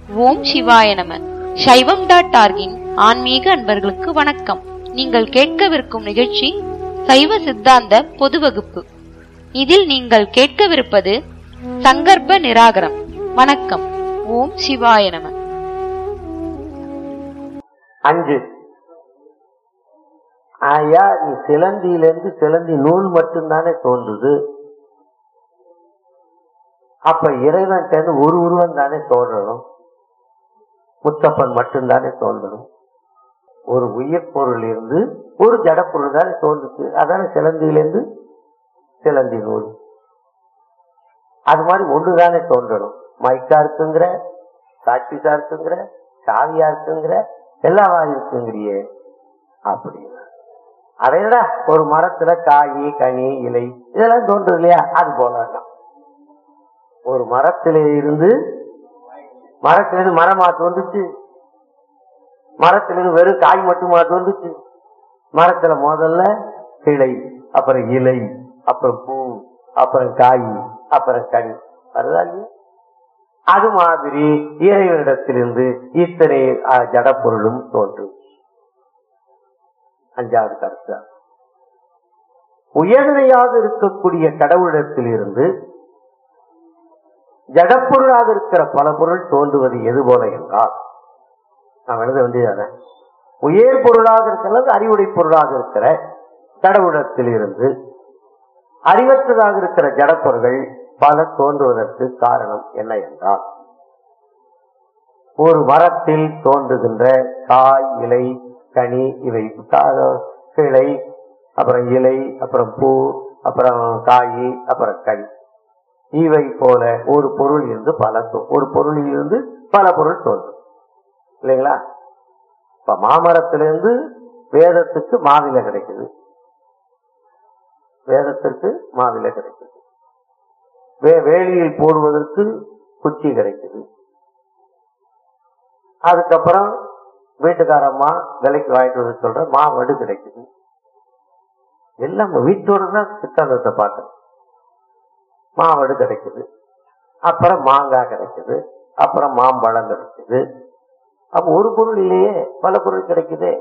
ஓம் சிவாய நம சைவம் டாட் ஆர்கின் ஆன்மீக அன்பர்களுக்கு வணக்கம் நீங்கள் கேட்கவிருக்கும் நிகழ்ச்சி சைவ சித்தாந்த பொது வகுப்பு இதில் நீங்கள் கேட்கவிருப்பது சங்கற்ப நிராகரம் வணக்கம் ஓம் சிவாய நம அஞ்சு ஆயா நீ சிலந்தியிலிருந்து சிலந்தி நூல் மட்டும்தானே தோன்றுது அப்ப இறைவன் ஒரு உருவம் தானே தோன்றணும் முத்தப்பன் மட்டும்தானே தோன்றணும் ஒரு உயிர் பொருள் இருந்து ஒரு ஜடப்பொருள் தானே தோன்றுச்சு அதான சிலந்தியிலிருந்து சிலந்தி நூல் அது மாதிரி ஒண்ணுதானே தோன்றணும் மைக்கா இருக்குங்கிற சாட்சிசா இருக்குங்கிற சாவியா இருக்குங்கிற எல்லாவா இருக்குங்கிறியே அப்படின்னா அதைவிட ஒரு மரத்துல காய் கனி இலை இதெல்லாம் தோன்றுது இல்லையா அது போலதான் ஒரு மரத்தில இருந்து மரத்திலிருந்து மரமா தோன்றுச்சு மரத்திலிருந்து வெறும் காய் மட்டுமா தோன்றுச்சு மரத்துல முதல்ல கிளை அப்புறம் இலை அப்புறம் பூ அப்புறம் காய் அப்புறம் கனி வருதா இல்லையா அது மாதிரி இறைவனிடத்திலிருந்து இத்தனை ஜடப்பொருளும் தோன்றும் அஞ்சாவது கருத்து உயர்நிலையாக இருக்கக்கூடிய கடவுளிடத்தில் இருந்து ஜடப்பொருளாக இருக்கிற பல பொருள் தோன்றுவது எது போல என்றால் நாம் எழுத வேண்டியதான உயர் பொருளாக இருக்கிறது அறிவுடை பொருளாக இருக்கிற கடவுளத்தில் இருந்து அறிவற்றதாக இருக்கிற ஜடப்பொருள்கள் பல தோன்றுவதற்கு காரணம் என்ன என்றால் ஒரு மரத்தில் தோன்றுகின்ற காய் இலை கனி இவை கிளை அப்புறம் இலை அப்புறம் பூ அப்புறம் காய் அப்புறம் கனி இவை போல ஒரு பொருள் இருந்து பல ஒரு பொருளில் இருந்து பல பொருள் தோன்றும் இல்லைங்களா இப்ப மாமரத்திலிருந்து வேதத்துக்கு மாவில கிடைக்குது வேதத்திற்கு மாவில கிடைக்குது வேலியில் போடுவதற்கு குச்சி கிடைக்குது அதுக்கப்புறம் வீட்டுக்காரம்மா விலைக்கு வாங்கிட்டு வந்து சொல்ற மாவடு கிடைக்குது எல்லாம் வீட்டோட தான் சித்தாந்தத்தை பார்க்கணும் மாவடு கிடைக்குது அப்புறம் மாங்காய் கிடைக்குது அப்புறம் மாம்பழம் கிடைக்குது அப்ப ஒரு பொருள் இல்லையே பல பொருள் கிடைக்குது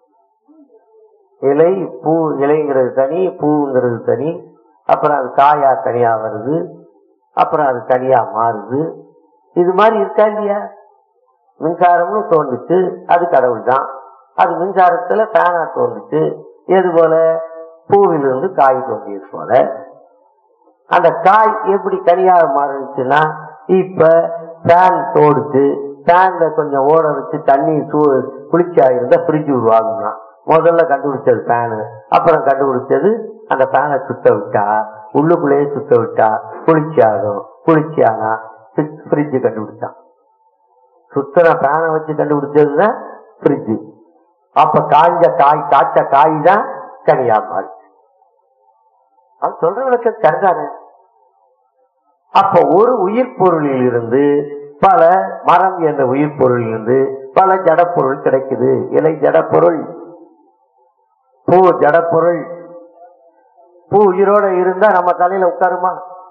இலை பூ இலைங்கிறது தனி பூங்கிறது தனி அப்புறம் அது காயா கனியா வருது அப்புறம் அது கனியா மாறுது இது மாதிரி இருக்கா இல்லையா மின்சாரம்னு தோன்றுச்சு அது கடவுள் தான் அது மின்சாரத்துல ஃபேனா தோன்றுச்சு எது போல பூவிலிருந்து காய் தோன்றியது போல அந்த காய் எப்படி கனியாக மாறுச்சுன்னா இப்ப ஃபேன் தோடுச்சு ஃபேன்ல கொஞ்சம் ஓட வச்சு தண்ணி சூ குளிர்ச்சியா இருந்தா ஃப்ரிட்ஜ் உருவாகும்னா முதல்ல கண்டுபிடிச்சது ஃபேனு அப்புறம் கண்டுபிடிச்சது அந்த ஃபேனை சுத்த விட்டா உள்ளுக்குள்ளேயே சுத்த விட்டா குளிர்ச்சி ஆகும் குளிர்ச்சி ஆனா ஃப்ரிட்ஜ் கண்டுபிடிச்சான் சுத்தன ஃபேனை வச்சு கண்டுபிடிச்சதுதான் ஃப்ரிட்ஜ் அப்ப காய்ஞ்ச காய் காய்ச்ச காய் தான் கனியா மாறி அது சொல்றவங்களுக்கு கருதானே அப்ப ஒரு உயிர் பொருளில் இருந்து பல மரம் என்ற உயிர் பொருளில் இருந்து பல ஜடப்பொருள் கிடைக்குது இலை ஜடப்பொருள் பூ ஜடப்பொருள் பூ உயிரோட இருந்தா நம்ம தலையில உட்காருமா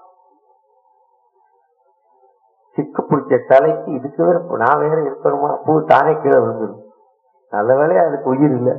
சிக்கு பிடிச்ச தலைக்கு இதுக்கு வேற நான் வேற இருக்கணுமா பூ தானே கீழே விழுந்துடும் நல்ல வேலையா அதுக்கு உயிர் இல்லை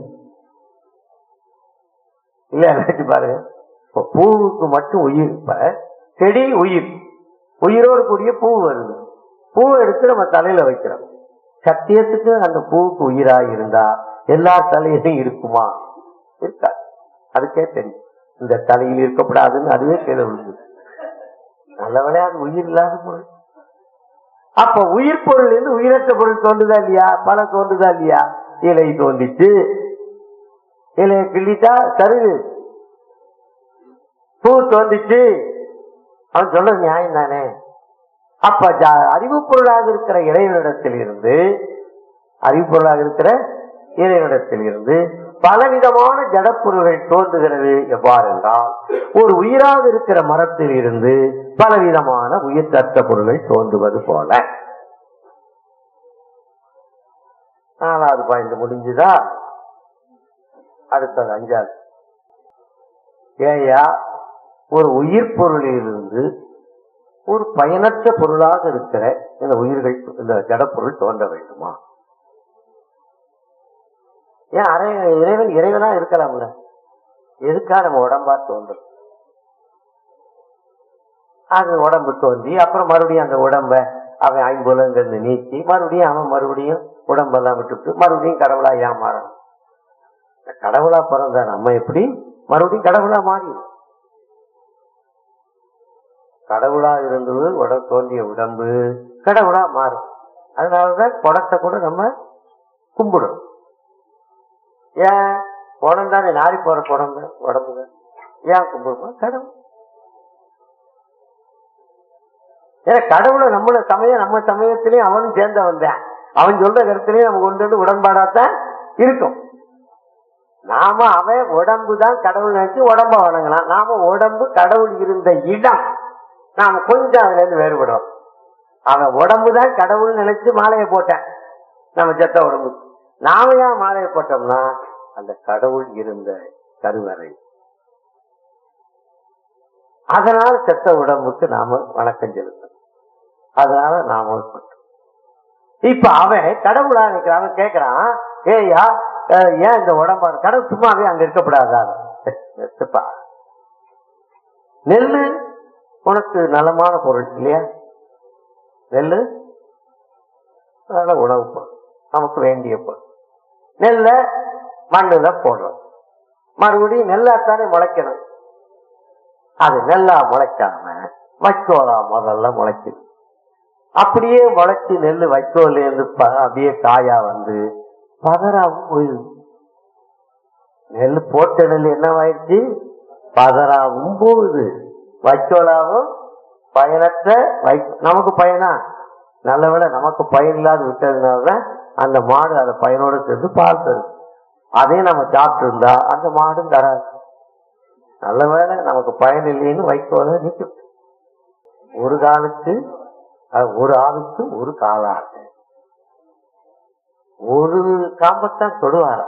இல்ல நினைச்சு பாருங்க இப்ப பூவுக்கு மட்டும் உயிர் இப்ப செடி உயிர் உயிரோடு கூடிய பூ வருது பூவை எடுத்து நம்ம தலையில வைக்கிறோம் சத்தியத்துக்கு அந்த பூவுக்கு உயிரா இருந்தா எல்லா தலையிலும் இருக்குமா இருக்கா அதுக்கே தெரியும் இந்த தலையில் இருக்கப்படாதுன்னு அதுவே கீழே விழுந்தது நல்ல விளையாது உயிர் இல்லாத பொருள் அப்ப உயிர் பொருள் இருந்து உயிரற்ற பொருள் தோன்றுதா இல்லையா பல தோன்றுதா இல்லையா இலை தோன்றிச்சு இலையை கிள்ளிட்டா சருகு பூ தோன்றிச்சு அவன் சொல்றது நியாயம் தானே அப்ப அறிவு பொருளாக இருக்கிற இறைவனிடத்தில் இருந்து அறிவு பொருளாக இருக்கிற இறைவனிடத்தில் இருந்து பலவிதமான ஜடப்பொருள்கள் தோன்றுகிறது எவ்வாறு என்றால் ஒரு உயிராக இருக்கிற மரத்தில் இருந்து பலவிதமான உயிர் தத்த பொருள்கள் தோன்றுவது போல நாலாவது பாயிண்ட் முடிஞ்சுதா அடுத்தது அஞ்சாவது ஏயா ஒரு உயிர் பொருளிலிருந்து ஒரு பயனற்ற பொருளாக இருக்கிற இந்த உயிர்கள் இந்த ஜடப்பொருள் தோன்ற வேண்டுமா ஏன் அரை இறைவன் இறைவனா இருக்கலாம்ல எதுக்கா நம்ம உடம்பா தோன்றும் அது உடம்பு தோன்றி அப்புறம் மறுபடியும் அந்த உடம்ப அவன் ஐம்புலங்கிறது நீக்கி மறுபடியும் அவன் மறுபடியும் உடம்பெல்லாம் விட்டுவிட்டு மறுபடியும் கடவுளா ஏமாறணும் இந்த கடவுளா பிறந்த நம்ம எப்படி மறுபடியும் கடவுளா மாறிடும் கடவுளா இருந்தது உட தோன்றிய உடம்பு கடவுளா மாறும் அதனாலதான் குடத்தை கூட நம்ம கும்பிடுறோம் ஏன் குடம் தானே நாரி போற குடம்பு உடம்பு தான் ஏன் கும்பிடுறோம் கடவுள் ஏன்னா கடவுளை நம்மள சமயம் நம்ம சமயத்திலயும் அவனும் சேர்ந்தவன் தான் அவன் சொல்ற கருத்துலயும் நம்ம கொண்டு வந்து உடன்பாடாத்தான் இருக்கும் நாம அவன் உடம்பு தான் கடவுள் நினைச்சு உடம்ப வணங்கலாம் நாம உடம்பு கடவுள் இருந்த இடம் நாம கொஞ்சம் அதுல இருந்து வேறுபடுறோம் அவன் உடம்பு தான் கடவுள் நினைச்சு மாலையை போட்டேன் நம்ம செத்த உடம்பு நாம ஏன் மாலையை போட்டோம்னா அந்த கடவுள் இருந்த கருவறை அதனால செத்த உடம்புக்கு நாம வணக்கம் செலுத்தணும் அதனால நாம பட்டோம் இப்ப அவன் கடவுளா நிக்கிறான் அவன் கேக்குறான் ஏய்யா அஹ், ஏன் இந்த உடம்பா கடவுள் சும்மாவே அங்க இருக்கக்கூடாதா செத்துப்பா. நெல்லு உனக்கு நலமான பொருள் இல்லையா நெல்லு நல்ல உணவு பொருள் நமக்கு வேண்டிய பொருள் நெல்ல மண்ணுல போடுறோம் மறுபடியும் நெல்லாத்தானே முளைக்கணும் அது நெல்லா முளைக்காம வைக்கோலா முதல்ல முளைக்குது அப்படியே முளைச்சு நெல் வைக்கோல்ல இருந்து ப- அப்படியே காயா வந்து பதறாவும் போயிடுது நெல் போட்ட நெல் என்னவாயிடுச்சு பதறாவும் போகுது வைக்கோலாவும் பயனற்ற வை நமக்கு பயனா நல்ல வேளை நமக்கு பயன் இல்லாத விட்டதுனாலதான் அந்த மாடு அந்த பயனோட சேர்ந்து பால் தருது அதையும் நம்ம சாப்பிட்டு இருந்தா அந்த மாடும் தராது நல்ல வேளை நமக்கு பயன் இல்லைன்னு வைக்கோல நிற்கும் ஒரு காலுக்கு அஹ், ஒரு ஆளுக்கு ஒரு காலாக ஒரு காம்பத்தான் தொடுவாராம்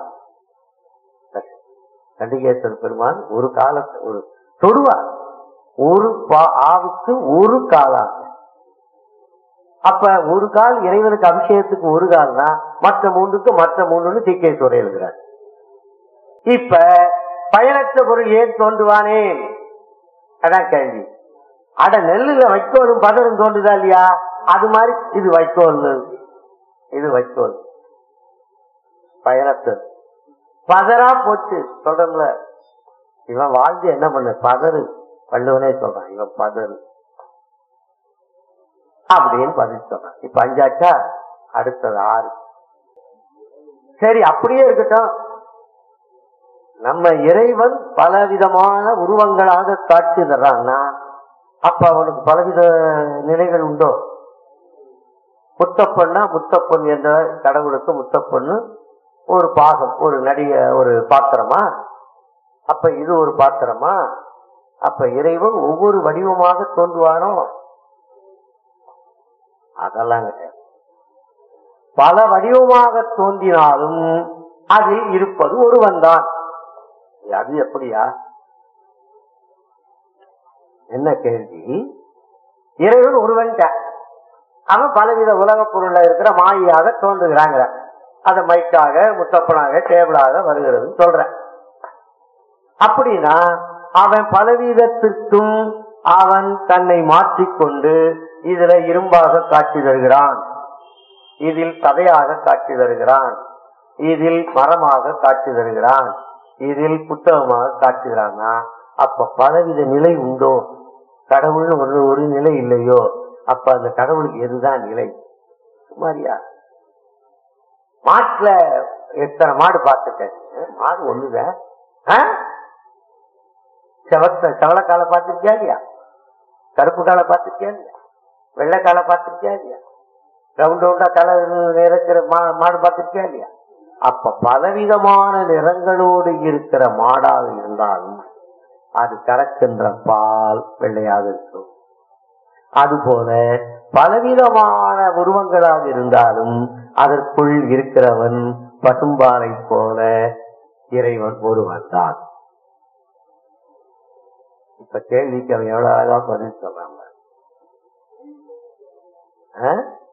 கண்டிகேஸ்வர பெருமான் ஒரு காலத்தை ஒரு தொடுவார் ஒரு பா- ஆவுக்கு ஒரு காலாக அப்ப ஒரு கால் இறைவனுக்கு அபிஷேகத்துக்கு ஒரு கால்னா மற்ற மூன்றுக்கு மற்ற மூணுன்னு தீக்கேஸ்வரர் எழுதுறார் இப்ப பயனற்ற பொருள் ஏன் தோன்றுவானே அதான் கேள்வி அட நெல்லுல வைக்கோலும் பதரும் தோன்றுதா இல்லையா அது மாதிரி இது வைக்கோல் இது வைக்கோல் பயனற்றது பதரா போச்சு சொல்றோம்ல இவன் வாழ்ந்து என்ன பண்ண பதறு வள்ளுவனே சொல்றான் இவன் பதறு அப்படின்னு பதில் சொல்றான் இப்ப அஞ்சாச்சா அடுத்தது ஆறு சரி அப்படியே இருக்கட்டும் நம்ம இறைவன் பலவிதமான உருவங்களாக காட்சி தர்றான்னா அப்ப அவனுக்கு பலவித நிலைகள் உண்டோ முத்தப்பன்னா முத்தப்பன் என்ற கடவுளுக்கு முத்தப்பன்னு ஒரு பாகம் ஒரு நடிக ஒரு பாத்திரமா அப்ப இது ஒரு பாத்திரமா அப்ப இறைவன் ஒவ்வொரு வடிவமாக தோன்றுவானோ அதெல்லாம் கிடையாது பல வடிவமாக தோன்றினாலும் அதில் இருப்பது ஒருவன் தான் அது எப்படியா என்ன கேள்வி இறைவன் ஒருவன் அவன் பலவித உலக பொருள்ல இருக்கிற மாயாக தோன்றுகிறாங்க அத மைக்காக முத்தப்பனாக டேபிளாக வருகிறது சொல்றேன் அப்படின்னா அவன் பலவிதத்திற்கும் அவன் தன்னை மாற்றிக்கொண்டு இதுல இரும்பாக காட்சி தருகிறான் இதில் சதையாக காட்சி தருகிறான் இதில் மரமாக காட்சி தருகிறான் இதில் புத்தகமாக காட்சி தரான்னா அப்ப பலவித நிலை உண்டோ கடவுள்னு ஒரு ஒரு நிலை இல்லையோ அப்ப அந்த கடவுளுக்கு எதுதான் நிலை சுமாரியா மாட்டுல எத்தனை மாடு பார்த்துட்டேன் மாடு ஒண்ணுதான் ஆ? செவத்த செவலக்கால பார்த்திருக்கியா இல்லையா கருப்பு காலை பார்த்திருக்கியா இல்லையா வெள்ளைக்காலை பார்த்திருக்கியா இல்லையா ரவுண்ட் ரவுண்டா தலை இருக்கிற மா- மாடு பார்த்திருக்கியா இல்லையா அப்ப பலவிதமான நிறங்களோடு இருக்கிற மாடாக இருந்தாலும் அது கறக்கின்ற பால் வெள்ளையாக இருக்கும் அதுபோல பலவிதமான உருவங்களாக இருந்தாலும் அதற்குள் இருக்கிறவன் பசும்பாலை போல இறைவன் ஒருவன் தான் இப்ப கேள்விக்கு அவன் எவ்வளவு அழகா பதில் சொல்றாங்க ஆ?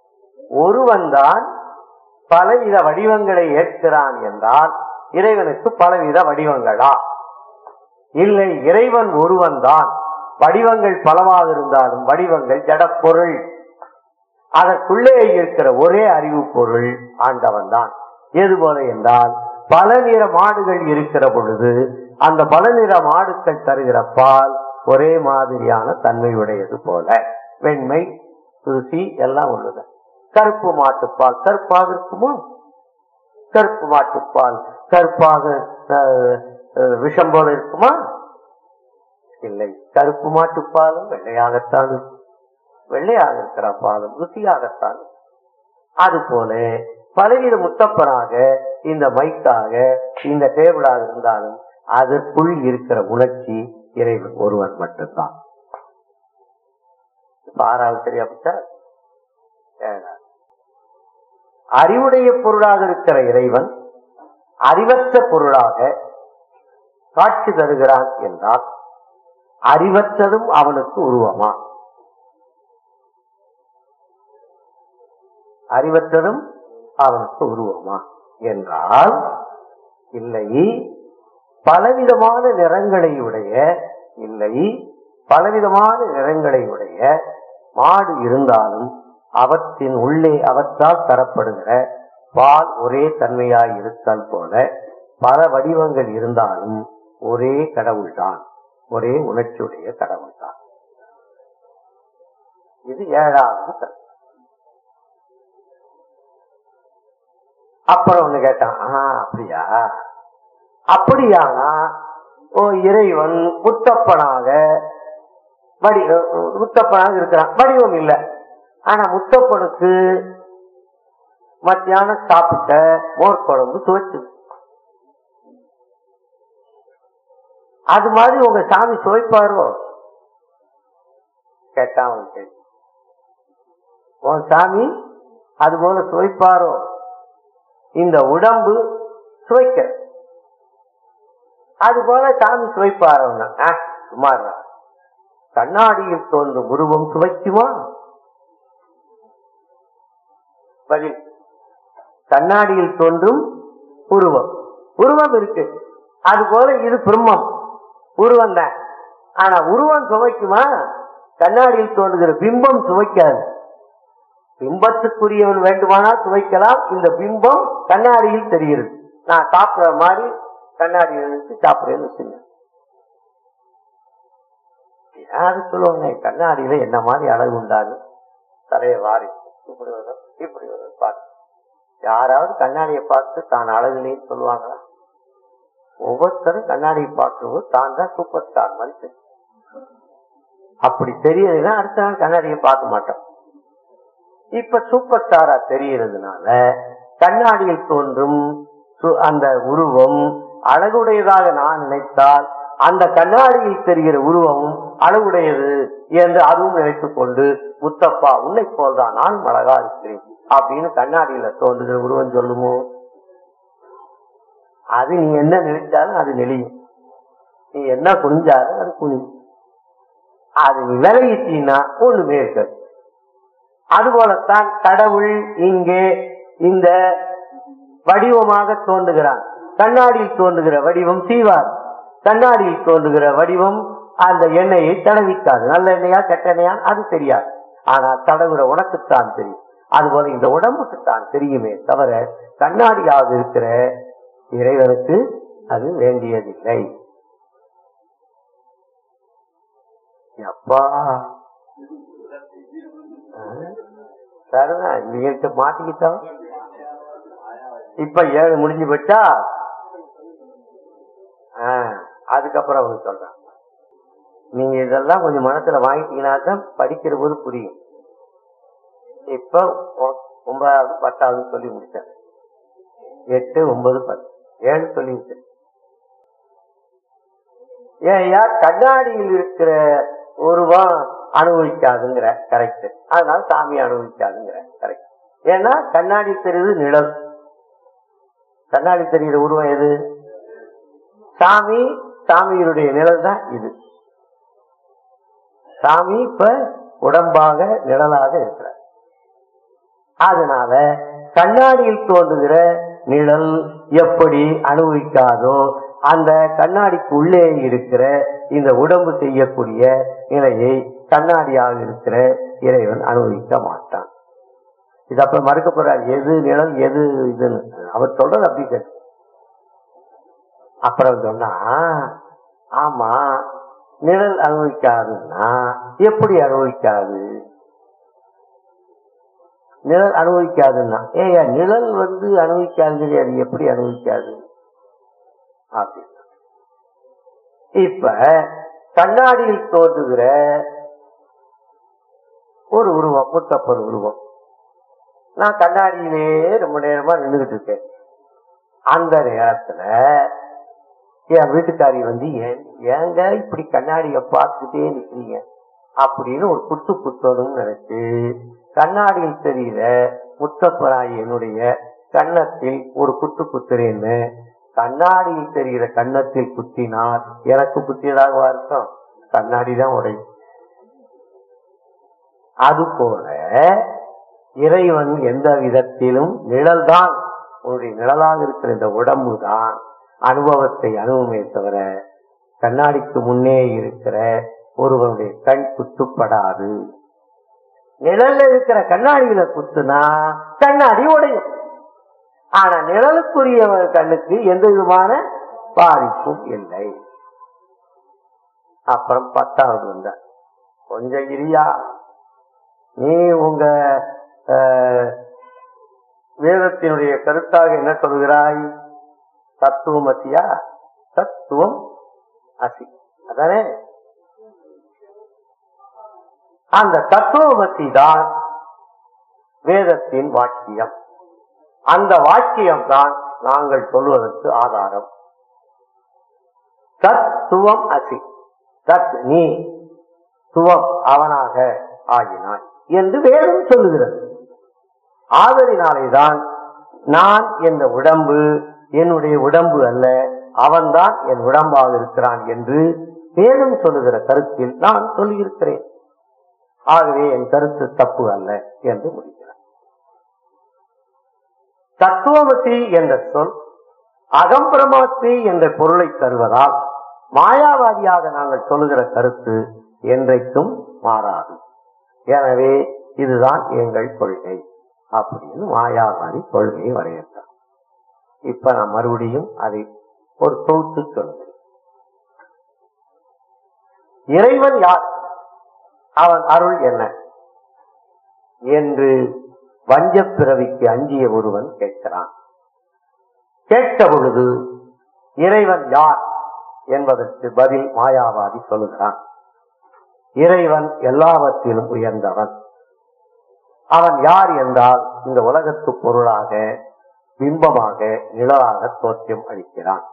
ஒருவன் தான் பலவித வடிவங்களை ஏற்கிறான் என்றால் இறைவனுக்கு பலவித வடிவங்களா இல்லை இறைவன் ஒருவன் தான் வடிவங்கள் பலவாக இருந்தாலும் வடிவங்கள் ஜடப்பொருள் அதற்குள்ளே இருக்கிற ஒரே அறிவு பொருள் ஆண்டவன் தான் எது போல என்றால் பல நிற மாடுகள் இருக்கிற பொழுது அந்த பல நிற மாடுகள் தருகிற பால் ஒரே மாதிரியான தன்மை உடையது போல வெண்மை ருசி எல்லாம் உள்ளது கருப்பு மாட்டுப்பால் கருப்பாக இருக்குமோ கருப்பு மாட்டுப்பால் கருப்பாக அஹ், அஹ், விஷம் போல இருக்குமா இல்லை கருப்பு மாட்டுப்பாலும் வெள்ளையாகத்தான் இருக்கும். வெள்ளையாக இருக்கிற பாலும் ருசியாகத்தான் இருக்கும். அது போல பலவித முத்தப்பனாக இந்த மைக்காக இந்த டேபிளாக இருந்தாலும் அதற்குள் இருக்கிற உணர்ச்சி இறைவன் ஒருவன் மட்டும்தான் இப்ப ஆறாவது சரியா போச்சா? ஏழாவது. அறிவுடைய பொருளாக இருக்கிற இறைவன் அறிவற்ற பொருளாக காட்சி தருகிறான் என்றால் அறிவற்றதும் அவனுக்கு உருவமா அறிவற்றதும் அவனுக்கு உருவமா என்றால் இல்லை பலவிதமான நிறங்களை உடைய இல்லை பலவிதமான நிறங்களை உடைய மாடு இருந்தாலும் அவற்றின் உள்ளே அவற்றால் தரப்படுகிற பால் ஒரே தன்மையாய் இருத்தல் போல பல வடிவங்கள் இருந்தாலும் ஒரே கடவுள்தான் ஒரே உணர்ச்சியுடைய கடவுள்தான் இது ஏழாவது கருத்து அப்புறம் ஒண்ணு கேட்டான் ஆ அப்படியா அப்படியானா ஓ இறைவன் முத்தப்பனாக வடி முத்தப்பனாக இருக்கிறான் வடிவம் இல்லை ஆனா முத்தப்பனுக்கு மத்தியானம் சாப்பிட்ட மோர் குழம்பு துவைச்சது அது மாதிரி உங்க சாமி சுவைப்பாரோ கேட்டான் அவன் கேள்வி உன் சாமி அது போல சுவைப்பாரோ இந்த உடம்பு சுவைக்க அது போல சாமி சுவைப்பாரவனா சுமார் கண்ணாடியில் தோன்றும் உருவம் சுவைக்குமா பதில் கண்ணாடியில் தோன்றும் உருவம் உருவம் இருக்கு அது போல இது பிரம்மம் உருவம் தான் ஆனா உருவம் சுவைக்குமா கண்ணாடியில் தோன்றுகிற பிம்பம் சுவைக்காது பிம்பத்துக்குரியவன் வேண்டுமானால் சுவைக்கலாம் இந்த பிம்பம் கண்ணாடியில் தெரிகிறது நான் சாப்பிடுற மாதிரி கண்ணாடியில் இருந்து சாப்பிடுறேன்னு வச்சுங்க யாரு சொல்லுவாங்க கண்ணாடியில என்ன மாதிரி அழகு உண்டாகும் தலையை வாரி இப்படி வரும் இப்படி வரும் பார்த்து யாராவது கண்ணாடியை பார்த்து தான் அழகுலேன்னு சொல்லுவாங்களா ஒவ்வொருத்தரும் கண்ணாடியை பார்க்கும்போது தான் தான் சூப்பர் ஸ்டார் மனுஷன் அப்படி தெரியலைன்னா அடுத்த நாள் கண்ணாடியை பார்க்க மாட்டோம் இப்ப சூப்பர் ஸ்டாரா தெரியறதுனால கண்ணாடியில் தோன்றும் சு- அந்த உருவம் அழகுடையதாக நான் நினைத்தால் அந்த கண்ணாடியில் தெரிகிற உருவமும் அழகுடையது என்று அதுவும் நினைத்துக் கொண்டு முத்தப்பா உன்னை போல்தான் நான் அழகா இருக்கிறேன் அப்படின்னு கண்ணாடியில தோன்றுகிற உருவம் சொல்லுமோ அது நீ என்ன நினைச்சாலும் அது நெளியும் நீ என்ன குனிஞ்சாலும் அது குனியும் அது நீ விலகிட்டீன்னா ஒண்ணுமே இருக்காது அதுபோலத்தான் கடவுள் இங்கே இந்த வடிவமாக தோன்றுகிறான் கண்ணாடியில் தோன்றுகிற வடிவம் சீவார் கண்ணாடியில் தோன்றுகிற வடிவம் அந்த எண்ணெயை தடவிக்காது நல்ல எண்ணெயா கெட்ட எண்ணெயா அது தெரியாது ஆனா தடவுற உனக்குத்தான் தெரியும் அதுபோல இந்த உடம்புக்குத்தான் தெரியுமே தவிர கண்ணாடியாக இருக்கிற இறைவனுக்கு அது வேண்டியதில்லை அப்பா சரிதான் இவங்கிட்ட மாட்டிக்கிட்டோம் இப்ப ஏழு முடிஞ்சு போச்சா ஆ, அதுக்கப்புறம் அவங்க சொல்றான் நீங்க இதெல்லாம் கொஞ்சம் மனசுல வாங்கிட்டீங்கன்னா தான் படிக்கிற போது புரியும் இப்ப ஒ- ஒன்பதாவது பத்தாவது சொல்லி முடிச்சேன் எட்டு ஒன்பது பத்து ஏழு சொல்லி முடிச்சேன் ஏன் யார் கண்ணாடியில் இருக்கிற உருவம் அனுபவிக்காதுங்கிற கரெக்ட் அதனால சாமி அனுபவிக்காதுங்கிற கரெக்ட் ஏன்னா கண்ணாடி தெரியுது நிழல் கண்ணாடி தெரிகிற உருவம் எது சாமி சாமியினுடைய நிழல் தான் இது சாமி இப்ப உடம்பாக நிழலாக இருக்கிறார் அதனால கண்ணாடியில் தோன்றுகிற நிழல் எப்படி அனுபவிக்காதோ அந்த கண்ணாடிக்கு உள்ளே இருக்கிற இந்த உடம்பு செய்யக்கூடிய நிலையை கண்ணாடியாக இருக்கிற இறைவன் அனுபவிக்க மாட்டான் இது அப்ப மறுக்க போறார் எது நிழல் எது இதுன்னு அவர் சொல்றது அப்படி கேட்டு அப்புறம் சொன்னா ஆமா நிழல் அனுபவிக்காதுன்னா எப்படி அனுபவிக்காது நிழல் அனுபவிக்காதுன்னா ஏயா நிழல் வந்து அனுபவிக்காது அது எப்படி அனுபவிக்காது அப்படின்னு இப்ப கண்ணாடியில் தோன்றுகிற ஒரு உருவம் முத்தப்பன் உருவம் நான் கண்ணாடியிலே ரொம்ப நேரமா நின்றுகிட்டு இருக்கேன் அந்த நேரத்துல என் வீட்டுக்காரி வந்து ஏன் ஏங்க இப்படி கண்ணாடிய பார்த்துட்டே நிக்கிறீங்க அப்படின்னு ஒரு குத்து குத்தணும்னு நினைச்சு கண்ணாடியில் தெரிகிற முத்தப்பராய் என்னுடைய கன்னத்தில் ஒரு குத்து குத்துறேன்னு கண்ணாடியில் தெரிகிற கன்னத்தில் குத்தினால் எனக்கு குத்தியதாக இருக்கும் கண்ணாடி தான் உடையும் அது போல இறைவன் எந்த விதத்திலும் நிழல் தான் உன்னுடைய நிழலாக இருக்கிற இந்த உடம்பு தான் அனுபவத்தை அனுபவமே தவிர கண்ணாடிக்கு முன்னே இருக்கிற ஒருவனுடைய கண் குத்துப்படாது நிழல்ல இருக்கிற கண்ணாடியில குத்துனா கண்ணாடி உடையும் ஆனா நிழலுக்குரிய கண்ணுக்கு எந்த விதமான பாதிப்பும் இல்லை அப்புறம் பத்தாவது வந்த கொஞ்சம் இரியா நீ உங்க அஹ், வேதத்தினுடைய கருத்தாக என்ன சொல்கிறாய் தத்துவம் அசியா தத்துவம் அசி அதானே அந்த தத்துவமசி தான் வேதத்தின் வாக்கியம் அந்த வாக்கியம் தான் நாங்கள் சொல்வதற்கு ஆதாரம் தத்துவம் அசி தத் நீ துவம் அவனாக ஆகினாய் என்று வேதம் சொல்லுகிறது ஆதரினாலேதான் நான் என்ற உடம்பு என்னுடைய உடம்பு அல்ல அவன்தான் என் உடம்பாக இருக்கிறான் என்று வேதம் சொல்லுகிற கருத்தில் நான் சொல்லியிருக்கிறேன் ஆகவே என் கருத்து தப்பு அல்ல என்று முடிக்கிறார் தத்துவமசி என்ற சொல் அகம்பிரமாத்தி என்ற பொருளை தருவதால் மாயாவாதியாக நாங்கள் சொல்லுகிற கருத்து என்றைக்கும் மாறாது எனவே இதுதான் எங்கள் கொள்கை அப்படின்னு மாயாவாதி கொள்கையை வரையறுத்தார் இப்ப நான் மறுபடியும் அதை ஒரு தொகுத்து சொல்லுங்கள் இறைவன் யார் அவன் அருள் என்ன என்று வஞ்சப் பிறவிக்கு அஞ்சிய ஒருவன் கேட்கிறான் கேட்ட பொழுது இறைவன் யார் என்பதற்கு பதில் மாயாவாதி சொல்லுகிறான் இறைவன் எல்லாவற்றிலும் உயர்ந்தவன் அவன் யார் என்றால் இந்த உலகத்து பொருளாக பிம்பமாக நிழலாக தோற்றம் அளிக்கிறான்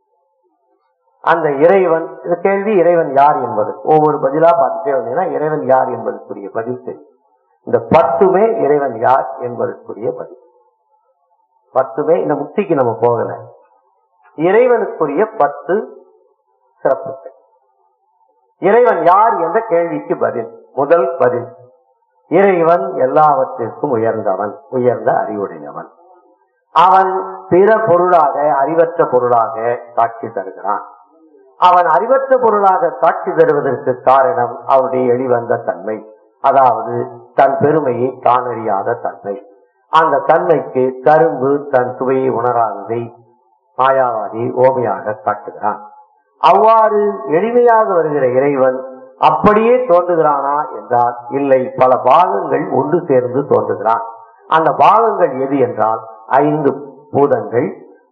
அந்த இறைவன் இந்த கேள்வி இறைவன் யார் என்பது ஒவ்வொரு பதிலா பார்த்துட்டே வந்தீங்கன்னா இறைவன் யார் என்பதற்குரிய பதில் தெரியும் இந்த பத்துமே இறைவன் யார் என்பதற்குரிய பதில் பத்துமே இந்த முக்திக்கு நம்ம போகல இறைவனுக்குரிய பத்து சிறப்புகள் இறைவன் யார் என்ற கேள்விக்கு பதில் முதல் பதில் இறைவன் எல்லாவற்றிற்கும் உயர்ந்தவன் உயர்ந்த அறிவுடையவன் அவன் பிற பொருளாக அறிவற்ற பொருளாக காட்சி தருகிறான் அவன் அறிவற்ற பொருளாக காட்சி தருவதற்கு காரணம் அவனுடைய எளிவந்த தன்மை அதாவது தன் பெருமையை தான் அறியாத தன்மை அந்த தன்மைக்கு கரும்பு தன் சுவையை உணராததை மாயாவாதி ஓமையாக காட்டுகிறான் அவ்வாறு எளிமையாக வருகிற இறைவன் அப்படியே தோன்றுகிறானா என்றால் இல்லை பல பாகங்கள் ஒன்று சேர்ந்து தோன்றுகிறான் அந்த பாகங்கள் எது என்றால் ஐந்து பூதங்கள்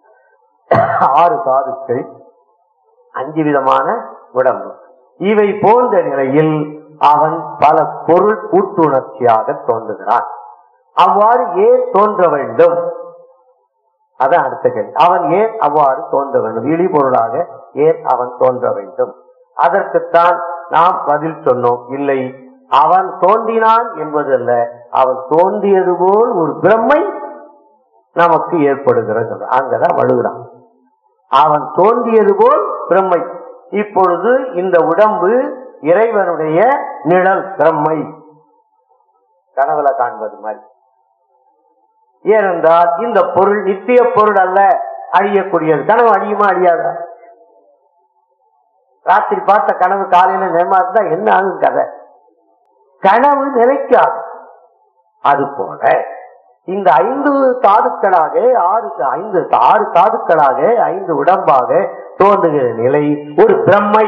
ஆறு தாதுக்கள் அஞ்சு விதமான உடம்பு இவை போன்ற நிலையில் அவன் பல பொருள் கூட்டுணர்ச்சியாக தோன்றுகிறான் அவ்வாறு ஏன் தோன்ற வேண்டும் அதான் அடுத்த கேள்வி அவன் ஏன் அவ்வாறு தோன்ற வேண்டும் இழி பொருளாக ஏன் அவன் தோன்ற வேண்டும் அதற்குத்தான் நாம் பதில் சொன்னோம் இல்லை அவன் தோன்றினான் என்பதல்ல அவன் தோன்றியது போல் ஒரு பிரம்மை நமக்கு ஏற்படுகிறது அங்கதான் வழுகிறான் அவன் தோன்றியது போல் பிரம்மை இப்பொழுது இந்த உடம்பு இறைவனுடைய நிழல் பிரம்மை கனவுல காண்பது மாதிரி ஏனென்றால் இந்த பொருள் நித்திய பொருள் அல்ல அழியக்கூடியது கனவு அழியுமா அழியாதா ராத்திரி பார்த்த கனவு காலையில நேமாந்தா என்ன ஆகும் கதை கனவு நிலைக்காது அது போல இந்த ஐந்து தாதுக்களாக ஆறு ஐந்து ஆறு தாதுக்களாக ஐந்து உடம்பாக தோன்றுகிற நிலை ஒரு பிரம்மை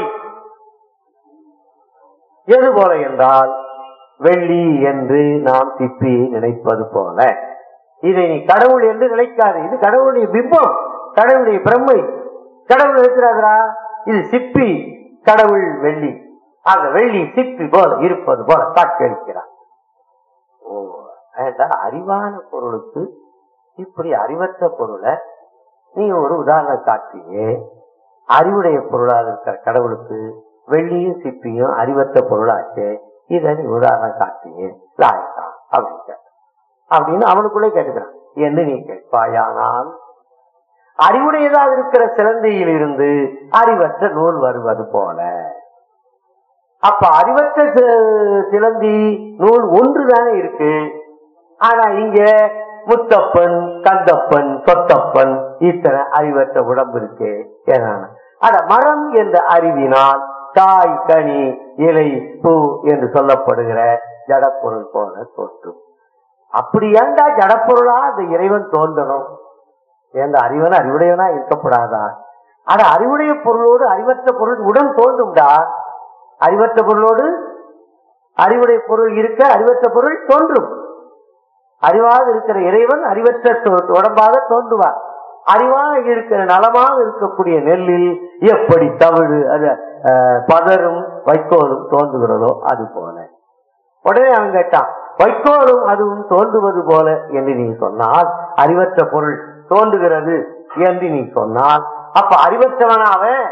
எது போல என்றால் வெள்ளி என்று நாம் திப்பி நினைப்பது போல இதை நீ கடவுள் என்று நினைக்காது இது கடவுளுடைய பிம்பம் கடவுளுடைய பிரம்மை கடவுள் இருக்கிறாரா இது சிப்பி கடவுள் வெள்ளி அந்த வெள்ளி சிப்பி போல இருப்பது போல காட்சியளிக்கிறார் ஓ வேண்டாம் அறிவான பொருளுக்கு இப்படி அறிவற்ற பொருளை நீ ஒரு உதாரணம் காட்டியே அறிவுடைய பொருளாக இருக்கிற கடவுளுக்கு வெள்ளியும் சிப்பியும் அறிவற்ற பொருளாச்சே இதை நீ உதாரணம் காட்டியே லாயக்கா அப்படின்னு அப்படின்னு அவனுக்குள்ளே கேட்டுக்கிறான் என்று நீ கேட்பாயானால் அறிவுடையதாக இருக்கிற சிலந்தையில் இருந்து அறிவற்ற நூல் வருவது போல அப்ப அறிவற்ற சி- சிலந்தி நூல் ஒன்றுதானே இருக்கு ஆனா இங்க முத்தப்பன் கந்தப்பன் சொத்தப்பன் இத்தனை அறிவற்ற உடம்பு இருக்கு ஏன்னா அட மரம் என்ற அறிவினால் காய் கனி இலை பூ என்று சொல்லப்படுகிற ஜடப்பொருள் போல தோன்றும் அப்படி ஏண்டா ஜடப்பொருளா அந்த இறைவன் தோன்றணும் ஏண்டா அறிவன் அறிவுடையவனா இருக்கப்படாதா ஆனா அறிவுடைய பொருளோடு அறிவற்ற பொருள் உடன் தோன்றும்டா அறிவற்ற பொருளோடு அறிவுடைய பொருள் இருக்க அறிவற்ற பொருள் தோன்றும் அறிவாக இருக்கிற இறைவன் அறிவற்ற தோ- உடம்பாக தோன்றுவார் அறிவாக இருக்கிற நலமாக இருக்கக்கூடிய நெல்லில் எப்படி தவிழு அது அஹ், பதரும் வைக்கோலும் தோன்றுகிறதோ அது போல உடனே அவன் கேட்டான் வைக்கோலும் அதுவும் தோன்றுவது போல என்று நீ சொன்னால் அறிவற்ற பொருள் தோன்றுகிறது என்று நீ சொன்னால் அப்ப அறிவற்றவனா அவன்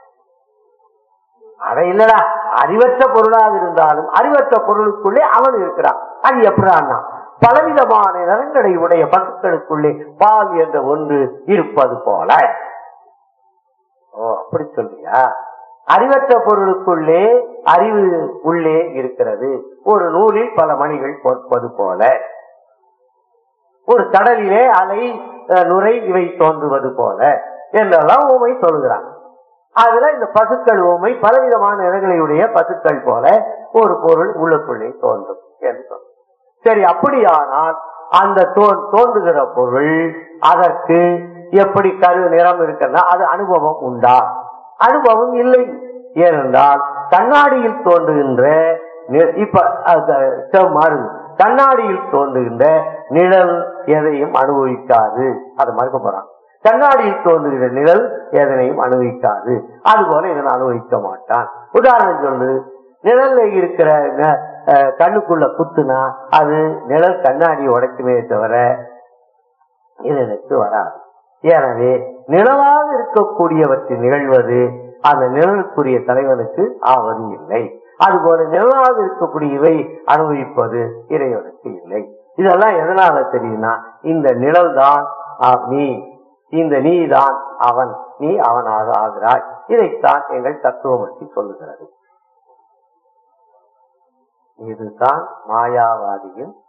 அவன் இல்லடா அறிவற்ற பொருளாக இருந்தாலும் அறிவற்ற பொருளுக்குள்ளே அவன் இருக்கிறான் அது எப்படான்னா பலவிதமான நிறங்களை உடைய பசுக்களுக்குள்ளே பால் என்ற ஒன்று இருப்பது போல ஓ அப்படி சொல்றியா அறிவற்ற பொருளுக்குள்ளே அறிவு உள்ளே இருக்கிறது ஒரு நூலில் பல மணிகள் பொற்பது போல ஒரு கடலிலே அலை அஹ், நுரை இவை தோன்றுவது போல என்றெல்லாம் ஊமை சொல்கிறான் அதுல இந்த பசுக்கள் ஊமை பலவிதமான நிறங்களையுடைய பசுக்கள் போல ஒரு பொருள் உள்ளுக்குள்ளே தோன்றும் என்று சொன்னான். சரி அப்படியானால் அந்த தோ- தோன்றுகிற பொருள் அதற்கு எப்படி கரு நிறம் இருக்குன்னா அது அனுபவம் உண்டா அனுபவம் இல்லை ஏனென்றால் கண்ணாடியில் தோன்றுகின்ற நி- இப்ப அது term மாறுது கண்ணாடியில் தோன்றுகின்ற நிழல் எதையும் அனுபவிக்காது அதை மறுக்க போறான் கண்ணாடியில் தோன்றுகிற நிழல் எதனையும் அனுபவிக்காது அதுபோல இதனை அனுபவிக்க மாட்டான் உதாரணம் சொல்லு நிழல்ல இருக்கிற ந- அஹ், கண்ணுக்குள்ள குத்துனா அது நிழல் கண்ணாடியை உடைக்குமே தவிர இதனுக்கு வராது எனவே நிழலாக இருக்கக்கூடியவற்றில் நிகழ்வது அந்த நிழலுக்குரிய தலைவனுக்கு ஆவது இல்லை அதுபோல நிழலாக இருக்கக்கூடிய இவை அனுபவிப்பது இறைவனுக்கு இல்லை இதெல்லாம் எதனால தெரியும்னா இந்த நிழல் தான் நீ இந்த நீ தான் அவன் நீ அவனாக ஆகிறாய் இதைத்தான் எங்கள் தத்துவமூர்த்தி சொல்லுகிறது இதுதான் மாயாவாதியின்